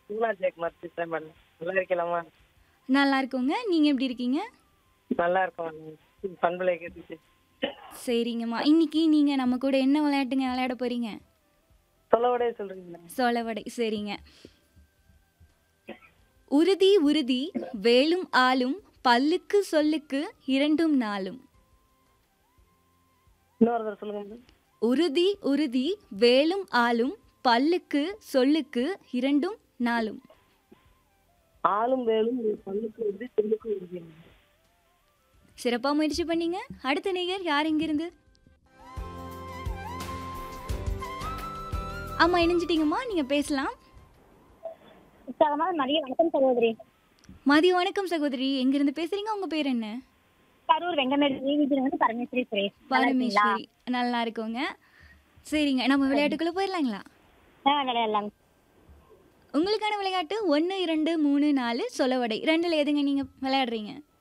பூலா ஜெயக்குமார் பேசுறேன் மேடம் நல்லா இருக்கலாமா நல்லா இருக்கோங்க நீங்கள் எப்படி இருக்கீங்க நல்லா இருக்கோம் பண்பலை கேட்டுச்சு சரிங்கம்மா இன்னைக்கு நீங்கள் நம்ம கூட என்ன விளையாட்டுங்க விளையாட போகிறீங்க சொல்லவோடே சொல்றீங்களா சோளவடை சரிங்க உறுதி உறுதி வேலும் ஆளும் பல்லுக்கு சொல்லுக்கு இரண்டும் நாளும் இன்னொரு தடவை சொல்லுங்க மேடம் உறுதி உறுதி வேலும் ஆளும் பல்லுக்கு சொல்லுக்கு இரண்டும் நாளும் ஆளும் வேலும் ஒரு பல்லுக்கு உறுதி சொல்லுக்கு உறுதி சிறப்பாக முயற்சி பண்ணீங்க அடுத்த நேயர் யார் இங்கிருந்து ஆமாம் இணைஞ்சிட்டீங்கம்மா நீங்கள் பேசலாம் உற்சாகமா மதிய வணக்கம் சகோதரி மதிய வணக்கம் சகோதரி எங்கிருந்து பேசுறீங்க உங்க பேர் என்ன கரூர் வெங்கமேடு நீதிபதி வந்து பரமேஸ்வரி சுரேஷ் நல்லா இருக்கீங்களா? பரமேஸ்வரி நல்லா இருக்கோங்க சரிங்க நம்ம விளையாட்டுக்குள்ள போயிடலாங்களா ஆ விளையாடலாம் உங்களுக்கான விளையாட்டு ஒன்று இரண்டு மூணு நாலு சொலவடை ரெண்டில் எதுங்க நீங்கள் விளையாடுறீங்க